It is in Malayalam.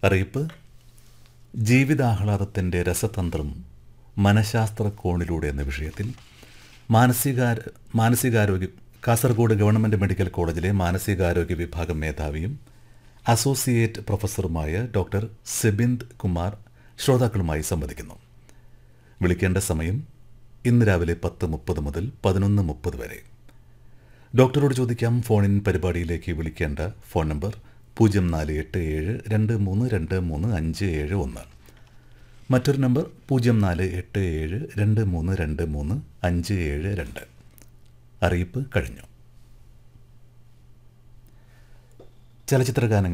അറിയിപ്പ് ജീവിതാഹ്ലാദത്തിൻ്റെ രസതന്ത്രം മനഃശാസ്ത്ര കോണിലൂടെ എന്ന വിഷയത്തിൽ മാനസികാര മാനസികാരോഗ്യ കാസർഗോഡ് ഗവൺമെൻറ് മെഡിക്കൽ കോളേജിലെ മാനസികാരോഗ്യ വിഭാഗം മേധാവിയും അസോസിയേറ്റ് പ്രൊഫസറുമായ ഡോക്ടർ സെബിന്ദ് കുമാർ ശ്രോതാക്കളുമായി സംവദിക്കുന്നു വിളിക്കേണ്ട സമയം ഇന്ന് രാവിലെ പത്ത് മുപ്പത് മുതൽ പതിനൊന്ന് മുപ്പത് വരെ ഡോക്ടറോട് ചോദിക്കാം ഫോണിൻ പരിപാടിയിലേക്ക് വിളിക്കേണ്ട ഫോൺ നമ്പർ പൂജ്യം നാല് എട്ട് ഏഴ് രണ്ട് മൂന്ന് രണ്ട് മൂന്ന് അഞ്ച് ഏഴ് ഒന്ന് മറ്റൊരു നമ്പർ പൂജ്യം നാല് എട്ട് ഏഴ് രണ്ട് മൂന്ന് രണ്ട് മൂന്ന് അഞ്ച് ഏഴ് രണ്ട് അറിയിപ്പ് കഴിഞ്ഞു ചലച്ചിത്ര ഗാനങ്ങൾ